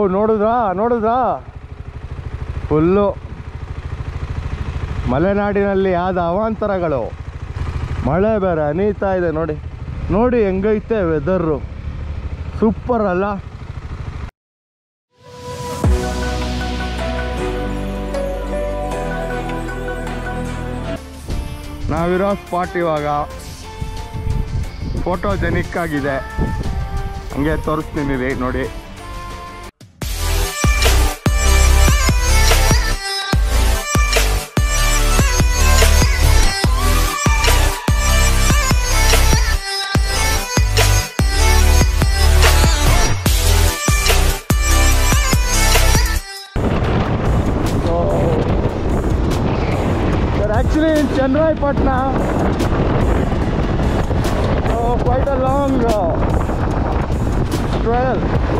ನೋಡಿದ್ರಾ ನೋಡಿದ್ರಾ ಫುಲ್ಲು ಮಲೆನಾಡಿನಲ್ಲಿ ಆದ ಅವಾಂತರಗಳು ಮಳೆ ಬೇರೆ ಹನೀತಾ ಇದೆ ನೋಡಿ ನೋಡಿ ಹೆಂಗೈತೆ ವೆದರು ಸೂಪರ್ ಅಲ್ಲ ನಾವಿರೋ ಸ್ಪಾಟ್ ಇವಾಗ ಫೋಟೋಜೆನಿಕ್ ಆಗಿದೆ ಹಂಗೆ ತೋರಿಸ್ತೀನಿ ರೀ ನೋಡಿ So, we're actually in Chennai Patna. So, quite a long uh, trail.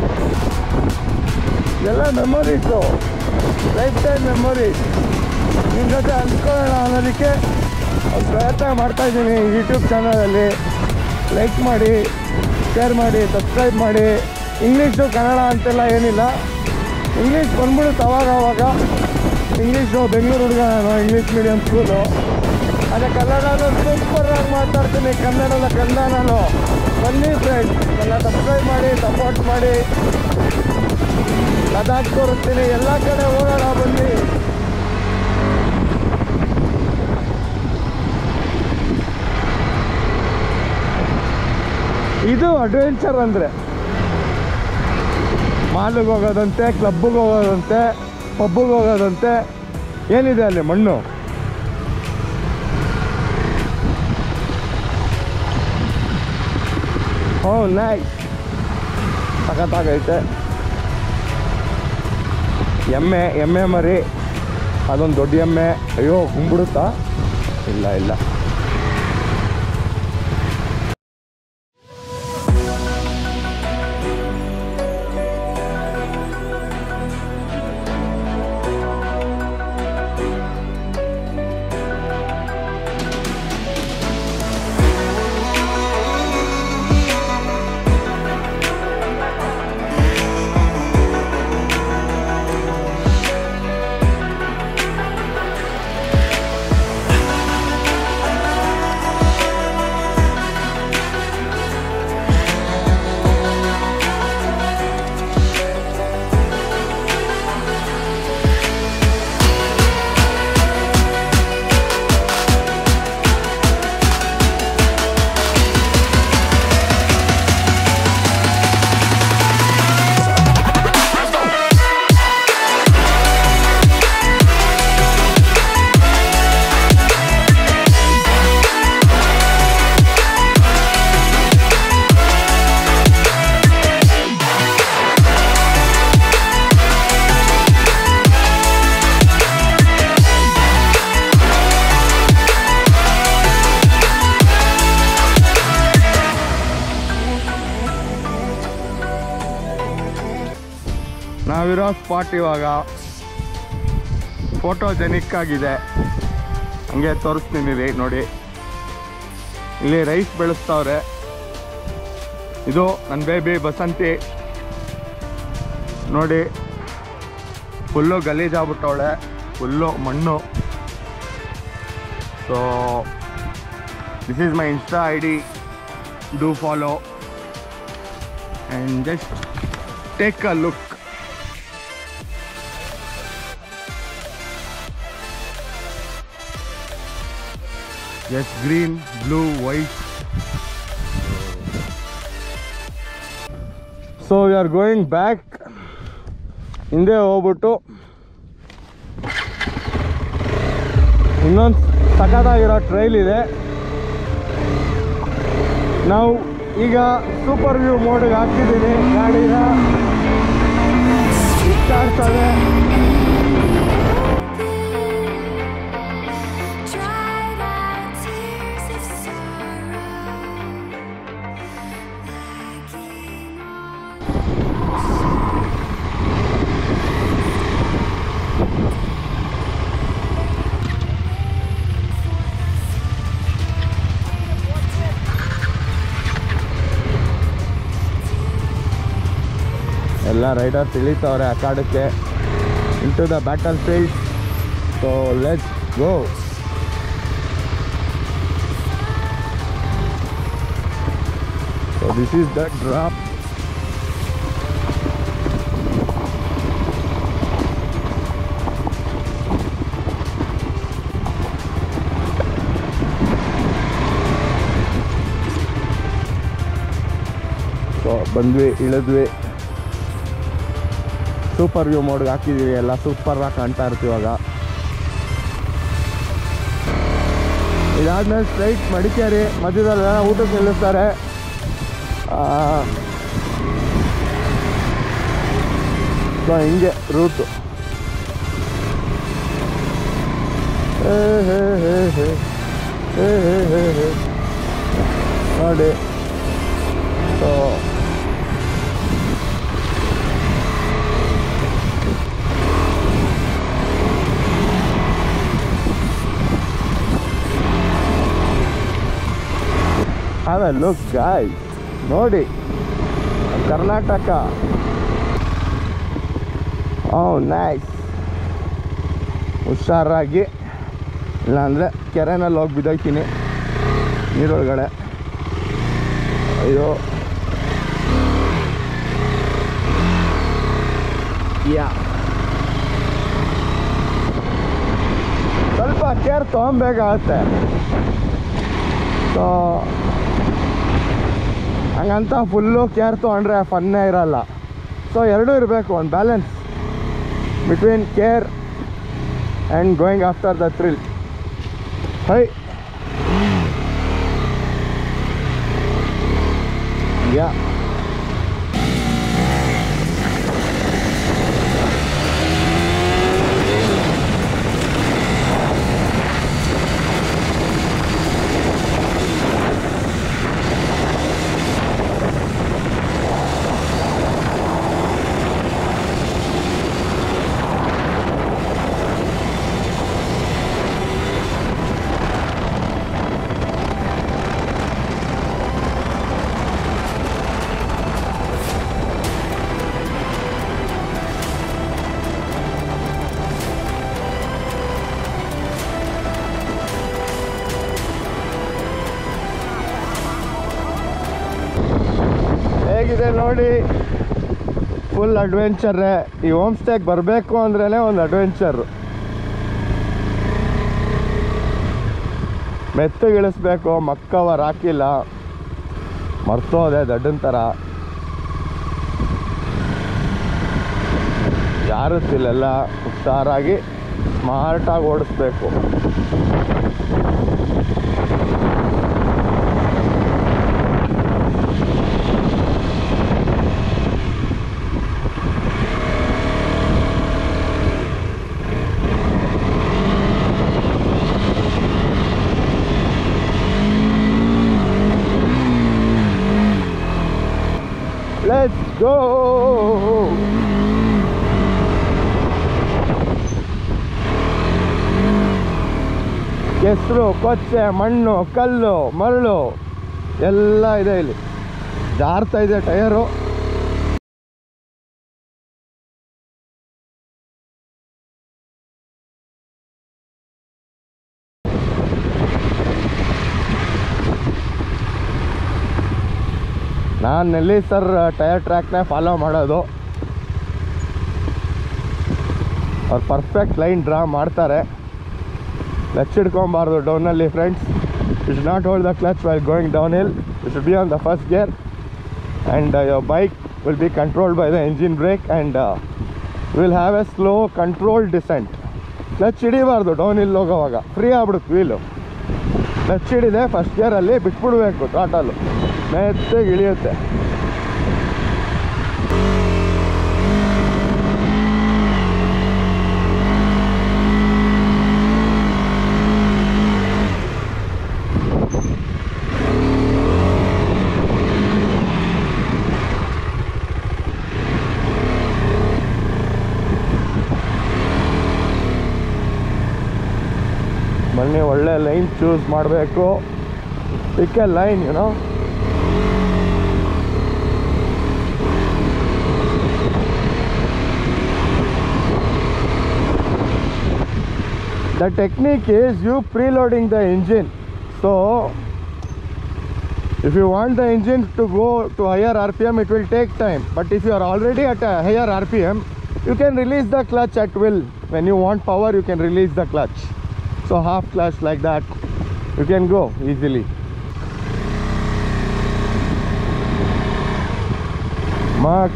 ಎಲ್ಲ ಮೆಮೊರೀಸು ಲೈಫ್ ಟೈಮ್ ಮೆಮೊರೀಸ್ ನಿಮ್ಮ ಜೊತೆ ಹಂಚ್ಕೊಳ್ಳೋಣ ಅನ್ನೋದಕ್ಕೆ ಒಂದು ಪ್ರಯತ್ನ ಮಾಡ್ತಾ ಇದ್ದೀನಿ ಯೂಟ್ಯೂಬ್ ಚಾನಲಲ್ಲಿ ಲೈಕ್ ಮಾಡಿ ಶೇರ್ ಮಾಡಿ ಸಬ್ಸ್ಕ್ರೈಬ್ ಮಾಡಿ ಇಂಗ್ಲೀಷು ಕನ್ನಡ ಅಂತೆಲ್ಲ ಏನಿಲ್ಲ ಇಂಗ್ಲೀಷ್ ಬಂದ್ಬಿಡುತ್ತೆ ಅವಾಗ ಅವಾಗ ಇಂಗ್ಲೀಷು ಬೆಂಗಳೂರು ಹುಡುಗ ನಾನು ಇಂಗ್ಲೀಷ್ ಮೀಡಿಯಮ್ ಸ್ಕೂಲು ಅದೇ ಕನ್ನಡನೂ ಸೂಪರಾಗಿ ಮಾತಾಡ್ತೀನಿ ಕನ್ನಡದ ಕಂದ ನಾನು ಬನ್ನಿ ಫ್ರೆಂಡ್ಸ್ ಎಲ್ಲ ಸಬ್ಸ್ಕ್ರೈಬ್ ಮಾಡಿ ಸಪೋರ್ಟ್ ಮಾಡಿ ಲದಾಖ್ ತೋರಿಸ್ತೀನಿ ಎಲ್ಲ ಕಡೆ ಹೋಗೋಣ ಬನ್ನಿ ಇದು ಅಡ್ವೆಂಚರ್ ಅಂದರೆ ಮಾಲಿಗೆ ಹೋಗೋದಂತೆ ಕ್ಲಬ್ಬಿಗೆ ಹೋಗೋದಂತೆ ಪಬ್ಬಿಗೆ ಹೋಗೋದಂತೆ ಏನಿದೆ ಅಲ್ಲಿ ಮಣ್ಣು ಹ್ಞೂ ನೈಸ್ ಸಖತ್ತಾಗೈತೆ ಎಮ್ಮೆ ಎಮ್ಮೆ ಮರಿ ಅದೊಂದು ದೊಡ್ಡ ಎಮ್ಮೆ ಅಯ್ಯೋ ಕುಂಬಿಡುತ್ತಾ ಇಲ್ಲ ಇಲ್ಲ ನಾವಿರೋ ಸ್ಪಾಟ್ ಇವಾಗ ಫೋಟೋಜೆನಿಕ್ ಆಗಿದೆ ಹಂಗೆ ತೋರಿಸ್ತೀನಿ ರೀ ನೋಡಿ ಇಲ್ಲಿ ರೈಸ್ ಬೆಳೆಸ್ತವ್ರೆ ಇದು ನನ್ನ ಬೇಬಿ ಬಸಂತಿ ನೋಡಿ ಫುಲ್ಲು ಗಲೀಜಾಗ್ಬಿಟ್ಟವಳೆ ಫುಲ್ಲು ಮಣ್ಣು so this is my Insta I D do follow and just take a look Yes, green, blue, white. So we are going back ಹಿಂದೆ ಹೋಗ್ಬಿಟ್ಟು ಇನ್ನೊಂದು ಸಖತ್ತಾಗಿರೋ ಟ್ರೈಲ್ ಇದೆ ನಾವು ಈಗ ಸೂಪರ್ ವ್ಯೂ ಮೋಡ್ಗೆ ಹಾಕಿದ್ದೀನಿ ಗಾಡಿನ ಇಷ್ಟಾಡ್ತದೆ Dried out tears of sorrow, lacking on ಎಲ್ಲ ಎಲ್ಲ ರೈಡರ್ಸ್ ಇಳಿತವ್ರೆ ಅಖಾಡಕ್ಕೆ into the battlefield so let's go so this is the drop so ಬಂದ್ವಿ ಇಳಿದ್ವಿ ಸೂಪರ್ ವ್ಯೂ ಮೋಡ್ಗೆ ಹಾಕಿದ್ದೀವಿ ಎಲ್ಲ ಸೂಪರ್ ಆಗಿ ಕಾಣ್ತಾ ಇರ್ತೀವಿ ಇವಾಗ ಇದಾದ್ಮೇಲೆ ಸ್ಟ್ರೈಟ್ ಮಡಿಕೇರಿ ಮಧ್ಯದಲ್ಲಿ ಏನೋ ಊಟಕ್ಕೆ ನಿಲ್ಲಿಸ್ತಾರೆ ಸೊ ಹಿಂಗೆ ರೂಟು ಹೇ hey hey hey hey hey hey hey ನೋಡಿ so have a look guys ನೋಡಿ ಕರ್ನಾಟಕ ಓ ನೈಸ್ ಹುಷಾರಾಗಿ ಇಲ್ಲಾಂದರೆ ಕೆರೆನಲ್ಲಿ ಹೋಗಿ ಬಿದ್ದೋಯ್ತೀನಿ ನೀರೊಳಗಡೆ ಅಯ್ಯೋ ಯಾ ಸ್ವಲ್ಪ ಕೇರ್ ತೊಗೊಬೇಕಾಗತ್ತೆ ಸೊ ಹಂಗಂತ ಫುಲ್ಲು ಕೇರ್ ತೊಗೊಂಡ್ರೆ ಫನ್ನೇ ಇರಲ್ಲ ಸೊ ಎರಡೂ ಇರಬೇಕು ಒಂದು balance between care and going after the thrill high yeah ಹೇಗಿದೆ ನೋಡಿ ಫುಲ್ ಅಡ್ವೆಂಚರ್ರೇ ಈ ಹೋಮ್ ಸ್ಟೇಗೆ ಬರಬೇಕು ಅಂದ್ರೇ ಒಂದು ಅಡ್ವೆಂಚರು ಮೆತ್ತಗಿಳಿಸ್ಬೇಕು ಮಕ್ಕವರ್ ಹಾಕಿಲ್ಲ ಮರ್ತೋದೆ ದಡ್ಡನ ಥರ ಯಾರುತ್ತಿಲ್ಲೆಲ್ಲ ಹುಷಾರಾಗಿ ಸ್ಮಾರ್ಟಾಗಿ ಓಡಿಸ್ಬೇಕು Let's go! ಕೆಸರು ಕೊಚ್ಚೆ ಮಣ್ಣು ಕಲ್ಲು ಮರಳು ಎಲ್ಲ ಇದೆ ಇಲ್ಲಿ ಜಾರ್ತಾ ಇದೆ ಟಯರು ನಾನು ನೆಲ್ಲಿ ಸರ್ ಟೈರ್ ಟ್ರ್ಯಾಕ್ನೇ ಫಾಲೋ ಮಾಡೋದು ಅವ್ರು ಪರ್ಫೆಕ್ಟ್ ಲೈನ್ ಡ್ರಾ ಮಾಡ್ತಾರೆ ಕ್ಲಚ್ ಹಿಡ್ಕೊಬಾರ್ದು ಡೌನಲ್ಲಿ friends you should not hold the clutch while going downhill you should be on the first gear and your bike will be controlled by the engine brake and will have a slow control descent clutch ಹಿಡಿಬಾರ್ದು downhill ಹೋಗೋವಾಗ free ಆಗ್ಬಿಡುತ್ತೆ wheel clutch ಹಿಡಿದೆ first ಗೇರಲ್ಲಿ ಬಿಟ್ಬಿಡ್ಬೇಕು total ಮೆತ್ತಗೆ ಇಳಿಯುತ್ತೆ ಬನ್ನಿ ಒಳ್ಳೆ ಲೈನ್ ಚೂಸ್ ಮಾಡಬೇಕು pick a line you know the technique is you preloading the engine so if you want the engine to go to higher rpm it will take time but if you are already at a higher rpm you can release the clutch at will when you want power you can release the clutch so half clutch like that you can go easily mark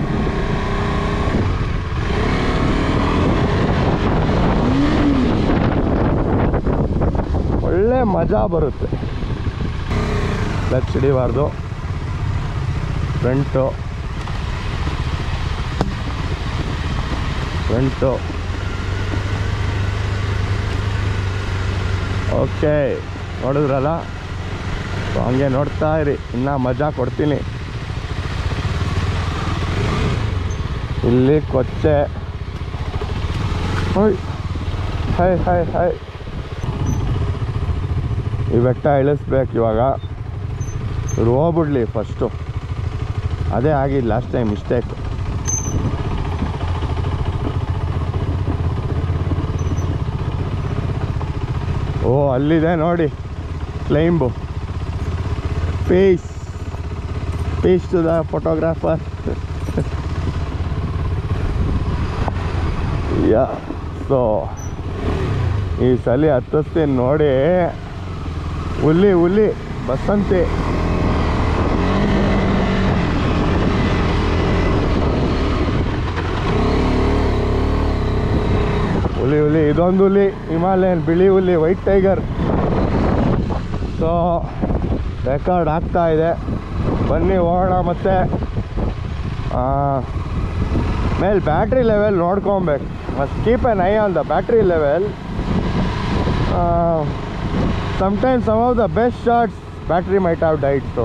ಒಳ್ಳೆ ಮಜಾ ಬರುತ್ತೆ clutch ಹಿಡಿಬಾರ್ದು front front okay ನೋಡಿದ್ರಲ್ಲ so ಹಂಗೆ ನೋಡ್ತಾ ಇರಿ ಇನ್ನೂ ಮಜಾ ಕೊಡ್ತೀನಿ ಇಲ್ಲಿ ಕೊಚ್ಚೆ ಹೊಯ್ ಹೈ ಹೈ ಹೈ ಈ ಬೆಟ್ಟ ಇಳಿಸ್ಬೇಕು ಇವಾಗ ಇವ್ರು ಹೋಗ್ಬಿಡ್ಲಿ ಫಸ್ಟು ಅದೇ ಆಗಿದ್ದು ಲಾಸ್ಟ್ ಟೈಮ್ ಮಿಸ್ಟೇಕ್ ಓ ಅಲ್ಲಿದೆ ನೋಡಿ climb peace peace to the photographer yeah so ಈ ಸಲ ಹತ್ತಿಸ್ತೀನಿ ನೋಡಿ ಹುಲಿ ಹುಲಿ ಬಸಂತಿ ಹುಲಿ ಹುಲಿ ಇದೊಂದು ಹುಲಿ ಹಿಮಾಲಯನ್ ಬಿಳಿ ಹುಲಿ ವೈಟ್ ಟೈಗರ್ ಸೊ ರೆಕಾರ್ಡ್ ಆಗ್ತಾ ಇದೆ ಬನ್ನಿ ಹೋಗೋಣ ಮತ್ತೆ ಮೇಲೆ ಬ್ಯಾಟ್ರಿ ಲೆವೆಲ್ ನೋಡ್ಕೊಬೇಕು must keep an eye on the battery level sometimes some of the best shots battery might have died so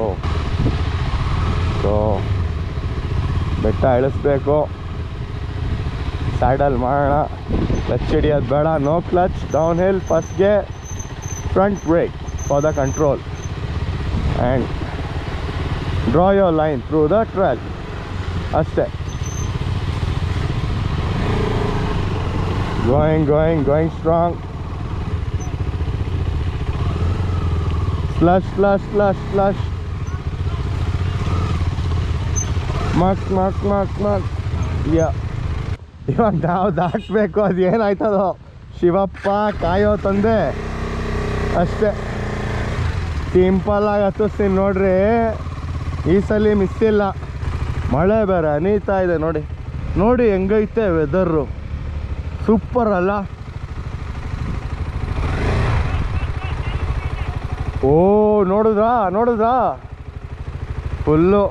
so ಬೆಟ್ಟ ಇಳಿಸ್ಬೇಕು ಸ್ಯಾಡಲ್ ಮಾಡೋಣ ಕ್ಲಚ್ ಹಿಡಿಯೋದು ಬೇಡ ನೋ ಕ್ಲಚ್ ಡೌನ್ ಹಿಲ್ ಫಸ್ಟ್ಗೆ front brake for the control and draw your line through the track ಅಷ್ಟೇ going going going strong slush slush slush slush muck muck muck muck yeah ಇವಾಗ ನಾವು ದಾಟ್ಬೇಕು ಅದು ಏನಾಯ್ತದೋ ಶಿವಪ್ಪ ಕಾಯೋ ತಂದೆ ಅಷ್ಟೇ ಸಿಂಪಲ್ಲಾಗಿ ಹತ್ತಿಸ್ತೀನಿ ನೋಡ್ರಿ ಈ ಸಲ ಮಿಸ್ ಇಲ್ಲ ಮಳೆ ಬೇರೆ ಅನೀತಾ ಇದೆ ನೋಡಿ ನೋಡಿ ಹೆಂಗೈತೆ ವೆದರು ಸೂಪರ್ ಅಲ್ಲ ಓ ನೋಡಿದ್ರಾ ನೋಡಿದ್ರಾ ಫುಲ್ಲು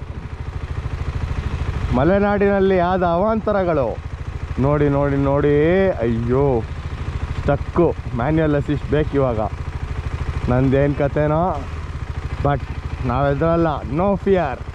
ಮಲೆನಾಡಿನಲ್ಲಿ ಆದ ಅವಾಂತರಗಳು ನೋಡಿ ನೋಡಿ ನೋಡಿ ಅಯ್ಯೋ ಸ್ಟಕ್ಕು ಮ್ಯಾನ್ಯಲ್ ಅಸಿಸ್ಟ್ ಬೇಕು ಇವಾಗ ನಂದೇನು ಕತೆನೋ ಬಟ್ ನಾವೆದ್ರಲ್ಲ ನೋ ಫಿಯರ್